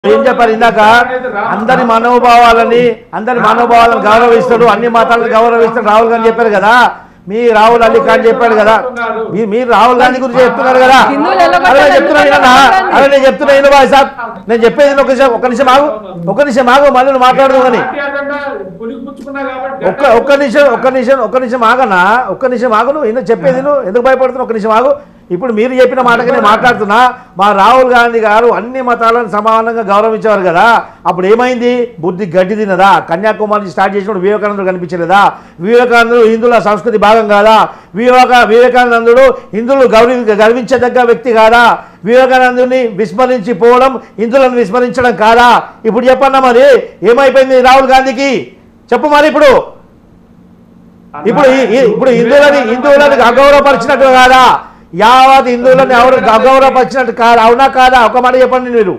ఏం చెప్పారు ఇందాక అందరి మనోభావాలని అందరి మనోభావాలను గౌరవిస్తాడు అన్ని మతాలను గౌరవిస్తాడు రాహుల్ గాంధీ చెప్పారు కదా మీ రాహుల్ అలీ ఖాన్ చెప్పాడు కదా మీ- మీరు రాహుల్ గాంధీ గురించి చెప్తున్నారు కదా హిందువులు ఎలా అదే కొట్టారు? చెప్తున్నా వినన్నా? అదే నేను చెప్తున్నా విను బాయ్ సాబ్ నేను చెప్పేది ఒక నిమిషం ఒక నిమిషం ఆగు ఒక నిమిషం ఆగు మళ్ళీ నువ్వు మాట్లాడదు కానీ ఒక్క ఒక్క నిమిషం ఒక్క నిమిషం ఒక్క నిమిషం ఆగనా ఒక్క నిమిషం ఆగు నువ్వు ఇన్న చెప్పేది నువ్వు ఎందుకు భయపడుతున్నావు ఒక్క నిమిషం ఆగు ఇప్పుడు మీరు చెప్పిన మాటకి నేను మాట్లాడుతున్నా మా రాహుల్ గాంధీ గారు అన్ని మతాలను సమానంగా గౌరవించేవారు కదా అప్పుడు ఏమైంది బుద్ధి గడ్డి తినదా కన్యాకుమారి స్టార్ట్ చేసినప్పుడు వివేకానందుడు కనిపించలేదా వివేకానందుడు హిందువుల సంస్కృతి భాగం కాదా వివేక వివేకానందుడు హిందువులు గౌరవి గర్వించదగ్గ వ్యక్తి కాదా వివేకానందుని విస్మరించి పోవడం హిందువులను విస్మరించడం కాదా ఇప్పుడు చెప్పన్నా మరి ఏమైపోయింది రాహుల్ గాంధీకి చెప్పు మరి ఇప్పుడు ఇప్పుడు ఈ- ఈ- ఇప్పుడు హిందువులని హిందువులని అగౌరవపరిచినట్టు కాదా యావత్ హిందువులని ఎవరు అగౌరవపరిచినట్టు కాదా అవునా కాదా ఒక మాట చెప్పండి మీరు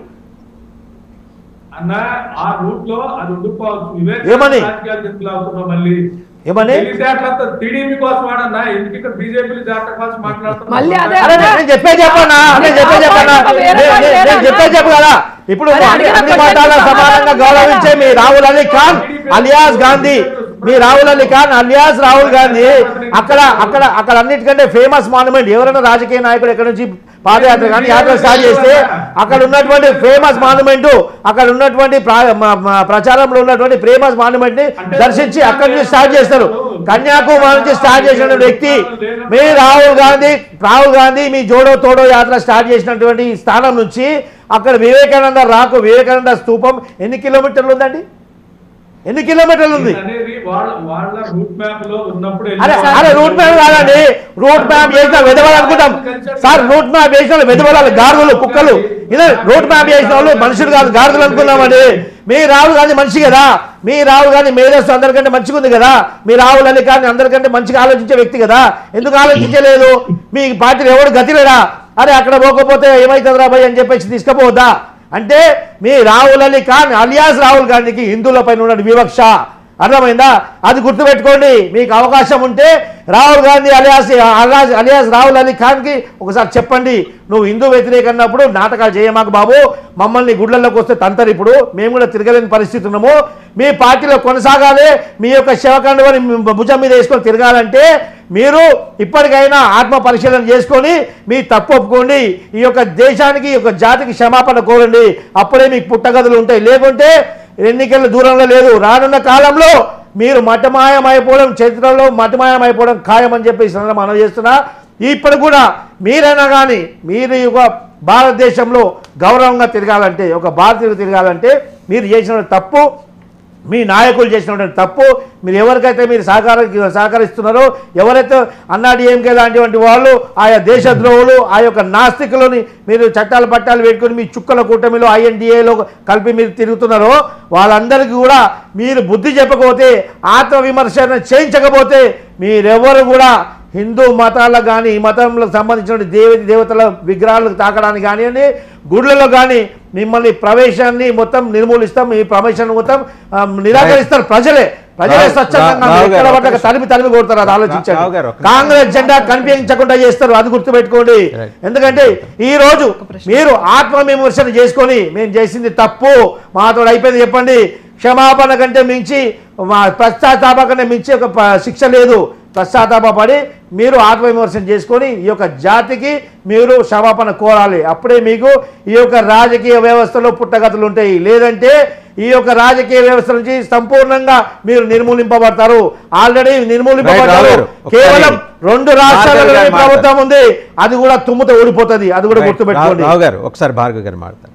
అన్న ఆ రూట్ లో అది ఉండిపోవచ్చు వివేక్ ఏమని? రాజకీయాలు ఎందుకు లాగుతున్నావు మళ్ళీ ఏమని తెలివితేటలతో టీడీపీ కోసం ఆడన్నా ఎందుకు ఇక్కడ బీజేపీ జాతర కోసం మాట్లాడుతున్నావు మళ్ళీ అదే అరే నేను- నేను చెప్పే చెప్పనా నేను చెప్పే చెప్పనా నేను- నేను- నేను చెప్పే చెప్పు కదా ఇప్పుడు అరే అన్ని అడిగిన అన్ని ప్రశ్నకు మతాలను సమానంగా సమాధానం గౌరవించే మీ రాహుల్ అలీ ఖాన్ అలియాస్ గాంధీ మీ రాహుల్ అలీ ఖాన్ అలియాస్ రాహుల్ గాంధీ అక్కడ అక్కడ అక్కడ అన్నిటికంటే ఫేమస్ మాన్యుమెంట్ ఎవరైనా రాజకీయ నాయకుడు ఎక్కడి నుంచి పాదయాత్ర కానీ యాత్ర స్టార్ట్ చేస్తే అక్కడ ఉన్నటువంటి ఫేమస్ మాన్యుమెంట్ అక్కడ ఉన్నటువంటి ప్రా- మ- మ- ప్రచారంలో ఉన్నటువంటి ఫేమస్ మాన్యుమెంట్ ని దర్శించి అక్కడి నుంచి స్టార్ట్ చేస్తారు కన్యాకుమారి నుంచి స్టార్ట్ చేసిన వ్యక్తి మీ రాహుల్ గాంధీ రాహుల్ గాంధీ మీ జోడో తోడో యాత్ర స్టార్ట్ చేసినటువంటి ఈ స్థానం నుంచి అక్కడ వివేకానంద రాకు వివేకానంద స్తూపం ఎన్ని కిలోమీటర్లు ఉందండి ఎన్ని కిలోమీటర్లు ఉంది అనేది వాళ్ళ వాళ్ళ రూట్ మ్యాప్ లో ఉన్నప్పుడు అరే అరే రూట్ మ్యాప్ కాదండి రూట్ మ్యాప్ చేసిన వెదవాళ్ళు అనుకుంటాం సార్ రూట్ మ్యాప్ చేసిన వాళ్ళు వెదవాళ్ళు గాడిదలు కుక్కలు ఇదే రూట్ మ్యాప్ చేసిన వాళ్ళు మనుషులు కాదు గాడిదలు అనుకున్నామండి మీ రాహుల్ గాంధీ మనిషి కదా మీ రాహుల్ గాంధీ మేధస్సు అందరికంటే మంచిగా ఉంది కదా మీ రాహుల్ అలీ ఖాన్ అందరికంటే మంచిగా ఆలోచించే వ్యక్తి కదా ఎందుకు ఆలోచించలేదు మీ పార్టీలో ఎవడు గతి లేడా అరే అక్కడ పోకపోతే ఏమైతుందిరా భయ్ అని చెప్పేసి తీసుకుపోవద్దా అంటే మీ రాహుల్ అలీ ఖాన్ అలియాస్ రాహుల్ గాంధీకి హిందువుల పైన ఉన్న వివక్ష అర్థమైందా అది గుర్తుపెట్టుకోండి మీకు అవకాశం ఉంటే Rahul Gandhi alias alias alias Rahul Ali ఖాన్కి ఒకసారి చెప్పండి నువ్వు హిందూ వ్యతిరేక అన్నప్పుడు నాటకాలు చేయమాకు బాబు మమ్మల్ని గుడ్లలోకి వస్తే తంతరు ఇప్పుడు మేము కూడా తిరగలేని పరిస్థితి ఉన్నాము మీ పార్టీలో కొనసాగాలి మీ యొక్క శివకాండవని భుజం మీద వేసుకొని తిరగాలంటే మీరు ఇప్పటికైనా ఆత్మ పరిశీలన చేసుకొని మీ తప్పు ఒప్పుకోండి ఈ యొక్క దేశానికి ఈ యొక్క జాతికి క్షమాపణ కోరండి అప్పుడే మీకు పుట్టగదులు ఉంటాయి లేకుంటే ఎన్నికల దూరంలో లేదు రానున్న కాలంలో మీరు మటమాయమైపోవడం చరిత్రలో మటమాయమైపోవడం ఖాయమని చెప్పి ఈ సందర్భంగా మనం చేస్తున్నా ఇప్పుడు కూడా మీరైనా కానీ మీరు ఈ యొక్క భారతదేశంలో గౌరవంగా తిరగాలంటే ఒక భారతీయులు తిరగాలంటే మీరు చేసిన తప్పు మీ నాయకులు చేసినటువంటి తప్పు మీరు ఎవరికైతే మీరు సహకార సహకరిస్తున్నారో ఎవరైతే అన్నాడీఎంకే లాంటివంటి వాళ్ళు ఆయా దేశద్రోహులు ఆ యొక్క నాస్తికులని మీరు చట్టాలు పట్టాలు పెట్టుకొని మీ చుక్కల కూటమిలో ఐఎన్డిఏలో కలిపి మీరు తిరుగుతున్నారో వాళ్ళందరికీ కూడా మీరు బుద్ధి చెప్పకపోతే ఆత్మవిమర్శన చేయించకపోతే మీరెవరు కూడా హిందూ మతాలకు కానీ ఈ మతంలకు సంబంధించిన దేవి దేవతల విగ్రహాలకు తాకడానికి కానివ్వండి గుడ్లలో కానీ మిమ్మల్ని ప్రవేశాన్ని మొత్తం నిర్మూలిస్తాం మీ ప్రవేశాన్ని మొత్తం ఆ, నిరాకరిస్తారు ప్రజలే ప్రజలే రావు- స్వచ్ఛందంగా రావు ఎక్కడ గారు, పడ్డాక తరిమి తరిమి కొడతారు అది రావు గారు, ఆలోచించండి ఒక్క కాంగ్రెస్ జెండా కనిపించకుండా చేస్తారు అది గుర్తుపెట్టుకోండి Right. ఎందుకంటే ఈ రోజు మీరు ఆత్మవిమర్శన చేసుకొని మేము చేసింది తప్పు మాతో అయిపోయింది చెప్పండి క్షమాపణ కంటే మించి మా పశ్చాత్తాప కంటే మించి ఒక ప- శిక్ష లేదు పశ్చాత్తాపడి మీరు ఆత్మవిమర్శన చేసుకొని ఈ యొక్క జాతికి మీరు క్షమాపణ కోరాలి అప్పుడే మీకు ఈ యొక్క రాజకీయ వ్యవస్థలో పుట్టగతులు ఉంటాయి లేదంటే ఈ యొక్క రాజకీయ వ్యవస్థ నుంచి సంపూర్ణంగా మీరు నిర్మూలింపబడతారు ఆల్రెడీ నిర్మూలింపబడ్డారు Right, రావు గారు. కేవలం రెండు రాష్ట్రాలలో భార్గవి గారు ప్రభుత్వం ఉంది అది కూడా తుమ్ముతో ఊడిపోతుంది అది కూడా రావు గుర్తుపెట్టుకోండి రావు గారు ఒకసారి భార్గవ్ గారు మాట్లాడతారు